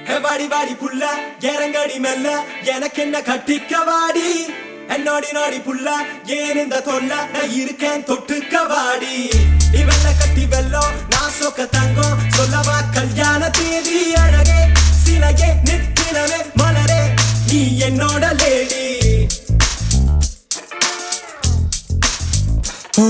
ஹே வாடி வாடி புள்ள இறங்கடி மெல்ல எனக்கு என்ன கட்டிக்க வாடி என்னோடி நாடி புள்ள ஏன் இந்த தொல்ல நான் இருக்கேன் தொட்டுக்க வாடி நீ வெள்ள கட்டி வெல்லம் நான் சொக்க தங்கம் சொல்லவா கல்யாண தேதி அழகே சிலையே நித்தினமே மலரே நீ என்னோட லேடி ஓ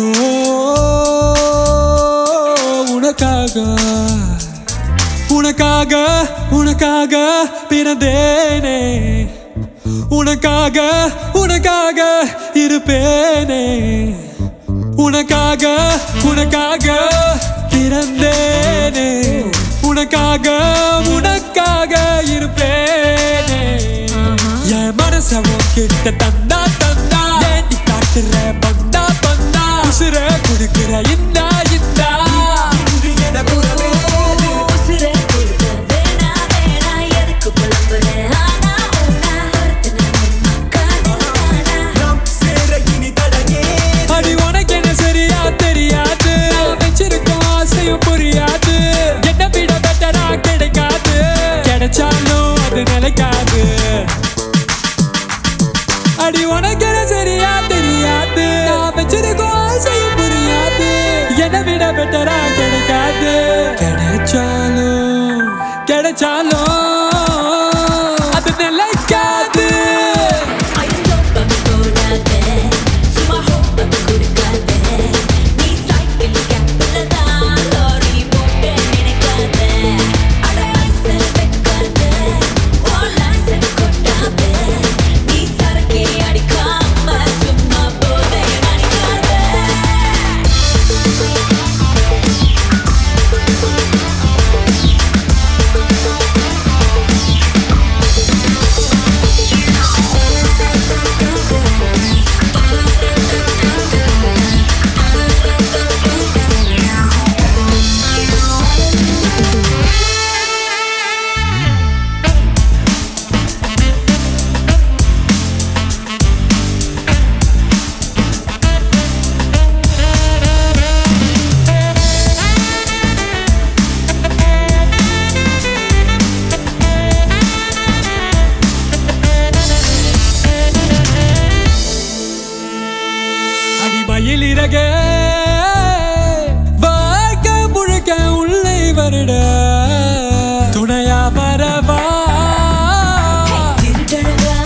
உனக்காக உனக்காக உனக்காக பிறந்தேனே உனக்காக உனக்காக இருப்பேனே உனக்காக உனக்காக பிறந்தேனே உனக்காக உனக்காக இருப்பேனே என் மனச உன்கிட்ட தந்தா தந்தா ஏண்டி காட்டுற பந்தா பந்தா உசுர குடுக்கிற இந்தா இந்தா இன்று என குரலே உசுரை கொடுக்க வேணா வேணா எதுக்கு புலம்புற ஆனா ஊனா ஒருத்தனை காதலானா நாம் சேர இனி தடையே அடி உனக்கு என்ன சரியா தெரியாது நான் வச்சிருக்கோம் ஆசையும் புரியாது என்ன விட பெட்டரா கிடைக்காது கிடைச்சாலும் அது நிலைக்காது அடி உனக்கு என்ன சரியா தெரியாது நான் வச்சிருக்கோம் ஆசையும் புரியாது என்ன விட பெட்டரா கிடைக்காது கிடைச்சாலும் கிடைச்சாலும் அது நிலைக்காது ஐயோ பம்பு போடாதே சும்மா ஹோ பம்பு கொடுக்காதே நீ சைக்கிள் கேப்பில் தான் லாரி போட்டு நினைக்காதே அட ஐசல் வைக்காதே ஓ லைசன் கொட்டாதே நீ சரக்கே அடிக்காம சும்மா போதே நினைக்காதே அடிமயில் இறக வாழ்க்கை முழுக்க உள்ளே வருட துணையா வரவா திருடழகா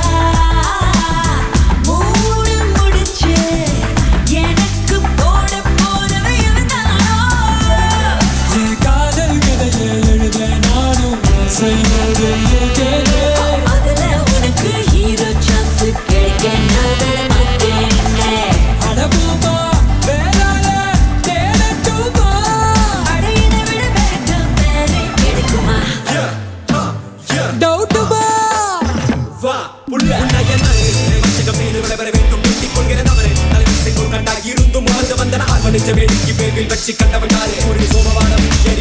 மூடு முடிச்சு எனக்கு போட போறவை இவன்தானோ என் காதல் கதையை எழுத நானும் செய்வது இருக்கேனே. அதுல உனக்கு ஹீரோ சான்ஸ் கிடைக்க நான் விட மாட்டேனே அடபூமா, வேறாள தேடட்டுமா? அடையினை விட better வேலை கிடைக்குமா டவுட்டுமா? வா புள்ள உன்னைய நானே வச்சுக்க மீது விளைவர வேண்டும் கட்டிக் கொள்கிற தவறு தலைவிசை கொண்டாய் இருந்தும் வாழ்ந்து வந்த நான் மனித வேடிக்கை பேரில் வச்சு கண்டவன் நாளே ஒரு சோமவானம் எரி